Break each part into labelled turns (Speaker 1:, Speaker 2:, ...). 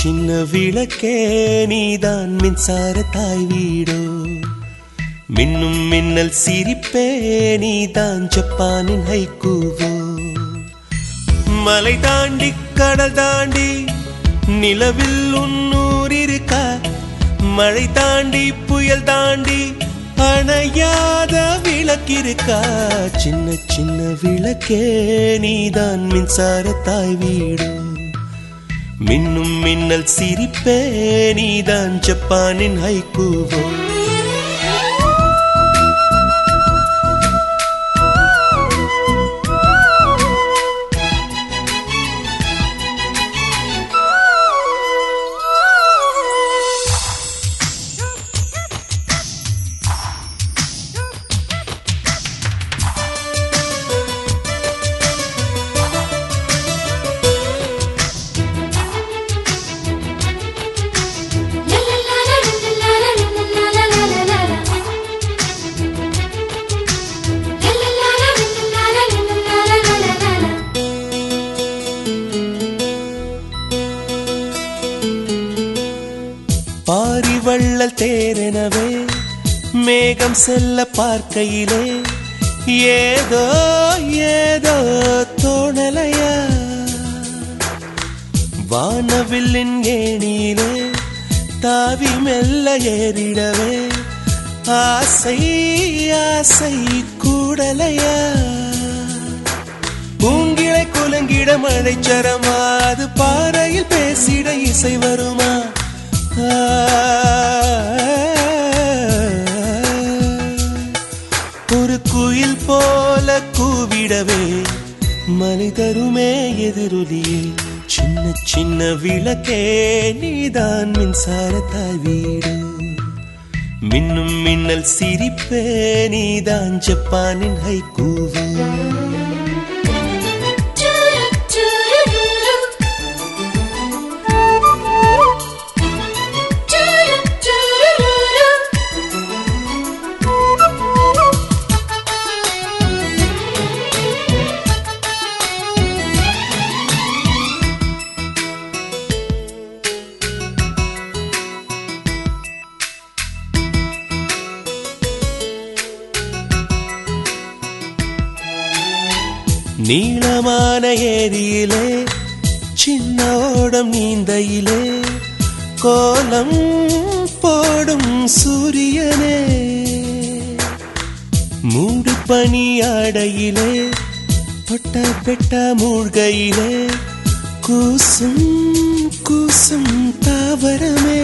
Speaker 1: சின்ன விளக்கே நீதான் மின்சார தாய் வீடோ மின்னும் மின்னல் சிரிப்பே நீதான் ஜப்பானின் ஹைக்கூவோ மலை தாண்டி கடல் தாண்டி நிலவில் உன்னூர் இருக்கா மழை தாண்டி புயல் தாண்டி அணையாத விளக்கிருக்கா சின்ன சின்ன விளக்கே நீதான் மின்சார தாய் வீடு மின்னும் மின்னல் சிரிப்பே நீதான் ஜப்பானின் ஹைக்கூவோ பாரிவள்ளல் தேரெனவே மேகம் செல்ல பார்க்கையிலே ஏதோ ஏதோ தோணலையா வானவில்லின் ஏணியிலே தாவி மெல்ல ஏறிடவே ஆசை ஆசை கூடலையா பூங்கிளை குலங்கிட மழைச்சரமா அது பாறையில் பேசிட இசை வருமா ஆ, ஒரு குயில் போல கூவிடவே மலை தருமே எதிரொலியில் சின்ன சின்ன விளக்கே நீதான் மின்சார தாய் வீடு மின்னும் மின்னல் சிரிப்பே நீதான் ஜப்பானின் ஹைக்கூவு நீளமான ஏரியிலே சின்ன ஓடம் நீந்தையிலே கோலம் போடும் சூரியனே மூடு பனி ஆடையிலே தொட்ட பெட்ட மூழ்கையிலே கூசும் கூசும் தாவரமே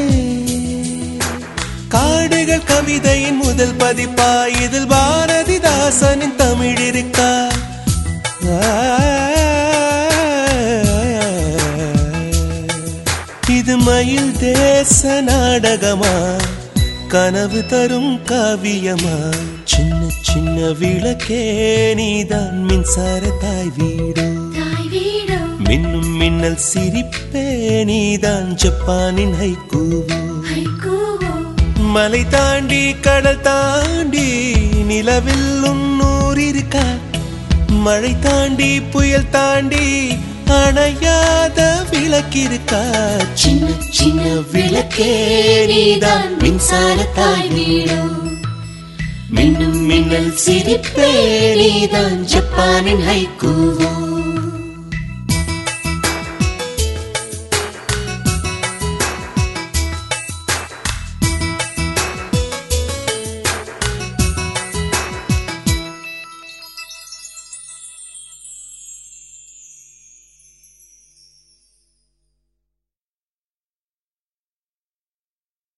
Speaker 1: காடுகள் கவிதையின் முதல் பதிப்பா இதில் பாரதிதாசனின் தமிழ் இருக்கா இது மயில் தேச நாடகமா கனவு தரும் காவியமா சின்ன சின்ன விளக்கே நீதான் மின்சார தாய் வீடு மின்னும் மின்னல் சிரிப்பே நீதான் ஜப்பானின் ஹைக்கூவு மலை தாண்டி கடல் தாண்டி நிலவில் உன்னூர் இருக்கா மழை தாண்டி புயல் தாண்டி அணையாத விளக்கிருக்கா சின்ன சின்ன விளக்கே நீதான் மின்சார தாய் வீடு மின்னும் மின்னல் சிரிப்பே நீதான் ஜப்பானின் ஹைக்கூவோ